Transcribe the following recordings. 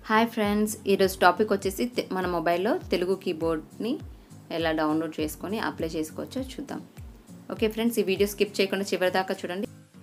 hi friends ఈరోజు topic వచ్చేసి తె- మన మొబైల్లో తెలుగు కీబోర్డ్ని ఎలా డౌన్లోడ్ చేసుకొని అప్లై చేసుకోవచ్చో చూద్దాం ఓకే ఫ్రెండ్స్ ఈ వీడియో స్కిప్ చేయకుండా చివరి దాకా చూడండి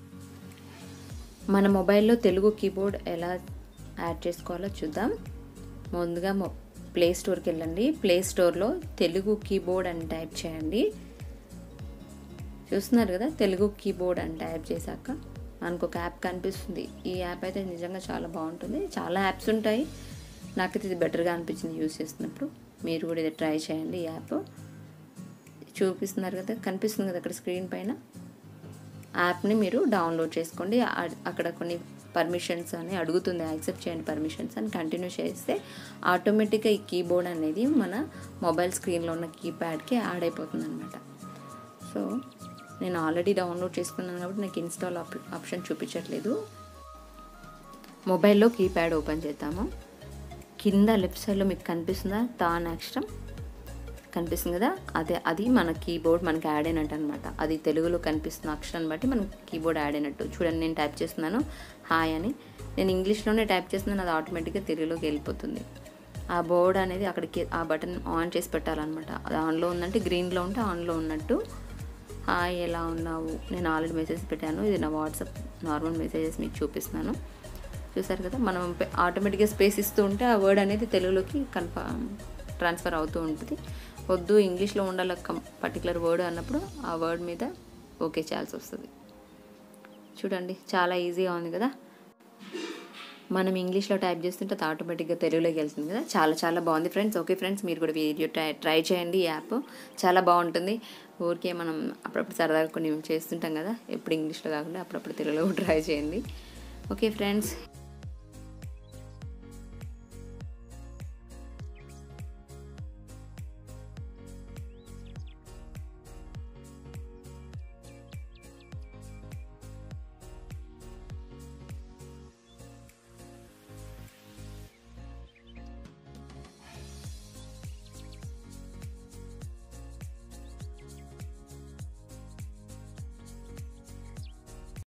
మన మొబైల్లో తెలుగు కీబోర్డ్ ఎలా యాడ్ చేసుకోవాలో చూద్దాం ముందుగా మొ ప్లే స్టోర్కి వెళ్ళండి ప్లే స్టోర్లో తెలుగు కీబోర్డ్ అని టైప్ చేయండి చూస్తున్నారు కదా తెలుగు కీబోర్డ్ అని టైప్ చేశాక మనకు ఒక యాప్ కనిపిస్తుంది ఈ యాప్ అయితే నిజంగా చాలా బాగుంటుంది చాలా యాప్స్ ఉంటాయి నాకైతే ఇది బెటర్గా అనిపించింది యూస్ చేస్తున్నప్పుడు మీరు కూడా ఇది ట్రై చేయండి ఈ యాప్ చూపిస్తున్నారు కదా కనిపిస్తుంది కదా అక్కడ స్క్రీన్ పైన యాప్ని మీరు డౌన్లోడ్ చేసుకోండి ఆ- అక్కడ కొన్ని పర్మిషన్స్ అని అడుగుతుంది యాక్సెప్ట్ చేయండి పర్మిషన్స్ అని కంటిన్యూ చేస్తే ఆటోమేటిక్గా ఈ కీబోర్డ్ అనేది మన మొబైల్ స్క్రీన్లో ఉన్న కీప్యాడ్కి యాడ్ అయిపోతుంది అనమాట సో నేను ఆల్రెడీ డౌన్లోడ్ చేసుకున్నాను కాబట్టి నాకు ఇన్స్టాల్ ఆప్ ఆప్షన్ చూపించట్లేదు మొబైల్లో కీప్యాడ్ ఓపెన్ చేద్దాము కింద లెఫ్ట్ సైడ్లో మీకు కనిపిస్తుందా తాన్ అక్షరం కనిపిస్తుంది కదా అదే అది మన కీబోర్డ్ మనకి యాడ్ అయినట్టు అనమాట అది తెలుగులో కనిపిస్తున్న అక్షరాన్ని బట్టి మన కీబోర్డ్ యాడ్ అయినట్టు చూడండి నేను టైప్ చేస్తున్నాను హాయ్ అని నేను ఇంగ్లీష్లోనే టైప్ చేస్తున్నాను అది ఆటోమేటిక్గా తెలుగులోకి వెళ్ళిపోతుంది ఆ బోర్డ్ అనేది అక్కడికి ఆ బటన్ ఆన్ చేసి పెట్టాలన్నమాట అది ఆన్లో ఉందంటే గ్రీన్లో ఉంటే ఆన్లో ఉన్నట్టు హాయ్ ఎలా ఉన్నావు నేను ఆల్రెడీ మెసేజ్ పెట్టాను ఇది నా వాట్సాప్ నార్మల్ మెసేజెస్ మీకు చూపిస్తున్నాను చూసారు కదా మనం పె- ఆటోమేటిక్గా స్పేస్ ఇస్తూ ఉంటే ఆ వర్డ్ అనేది తెలుగులోకి కన్ఫర్మ్ ట్రాన్స్ఫర్ అవుతూ ఉంటుంది వద్దు ఇంగ్లీష్లో ఉండాలి కం పర్టికులర్ వర్డ్ అన్నప్పుడు ఆ వర్డ్ మీద ఓకే చేయాల్సి వస్తుంది చూడండి చాలా ఈజీగా ఉంది కదా మనం ఇంగ్లీష్లో టైప్ చేస్తుంటే అది ఆటోమేటిక్గా తెలుగులోకి వెళ్తుంది కదా చాలా చాలా బాగుంది ఫ్రెండ్స్ ఓకే ఫ్రెండ్స్ మీరు కూడా వీడియో ట్రై ట్రై చేయండి ఈ యాప్ చాలా బాగుంటుంది ఊరికే మనం అప్పుడప్పుడు సరదాగా కొన్ని చేస్తుంటాం కదా ఎప్పుడు ఇంగ్లీష్లో కాకుండా అప్పుడప్పుడు తెలుగులో కూడా ట్రై చేయండి ఓకే ఫ్రెండ్స్